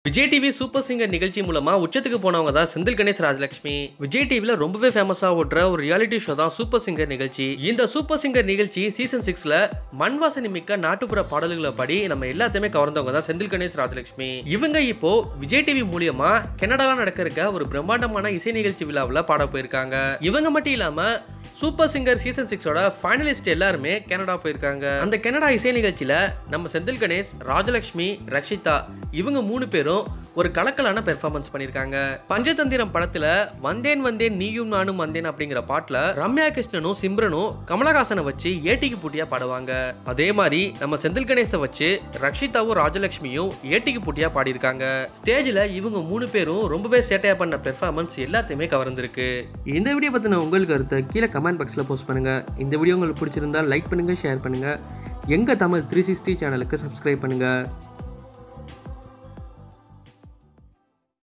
Vijay TV super singer நிகழ்ச்சி மூலமா உச்சத்துக்கு போனவங்க தான் செந்தில் கணேஷ் ராஜலட்சுமி விஜய் டிவில ரொம்பவே ஃபேமஸா ஓடுற ஒரு ரியாலிட்டி ஷோ தான் சூப்பர் சிங்கர் நிகழ்ச்சி இந்த சூப்பர் சிங்கர் நிகழ்ச்சி சீசன் சிக்ஸ்ல மண்வாசனை மிக்க நாட்டுப்புற பாடல்களை பாடி நம்ம எல்லாத்தையுமே கவர்ந்தவங்க தான் செந்தில் கணேஷ் ராஜலட்சுமி இவங்க இப்போ விஜய் டிவி மூலியமா கனடால நடக்க இருக்க ஒரு பிரம்மாண்டமான இசை நிகழ்ச்சி விழாவில் பாட போயிருக்காங்க இவங்க மட்டும் இல்லாம சூப்பர் சிங்கர் சீசன் சிக்ஸோட ஃபைனலிஸ்ட் எல்லாருமே கனடா போயிருக்காங்க அந்த கனடா இசை நிகழ்ச்சியில நம்ம செந்தில் கணேஷ் ராஜலட்சுமி ரக்ஷிதா இவங்க மூணு பேரும் ஒரு கலக்கலான பெர்ஃபார்மன்ஸ் பண்ணியிருக்காங்க பஞ்சதந்திரம் படத்துல வந்தேன் வந்தேன் நீயும் நானும் வந்தேன் அப்படிங்கிற பாட்டுல ரம்யா கிருஷ்ணனும் சிம்ரனும் கமலஹாசனை வச்சு ஏட்டிக்கு பூட்டியா பாடுவாங்க அதே மாதிரி நம்ம செந்தில் கணேசை வச்சு ரக்ஷிதாவும் ராஜலட்சுமியும் ஏட்டிக்கு பூட்டியா பாடியிருக்காங்க ஸ்டேஜ்ல இவங்க மூணு பேரும் ரொம்பவே சேட்டையா பண்ண பெர்ஃபார்மன்ஸ் எல்லாத்தையுமே கவர்ந்திருக்கு இந்த வீடியோ பத்தின உங்கள் கருத்தை கீழே கமெண்ட் பாக்ஸ்ல போஸ்ட் பண்ணுங்க இந்த வீடியோ உங்களுக்கு பிடிச்சிருந்தா லைக் பண்ணுங்க ஷேர் பண்ணுங்க எங்க தமிழ் த்ரீ சிக்ஸ்டி சேனலுக்கு சப்ஸ்கிரைப் பண்ணுங்க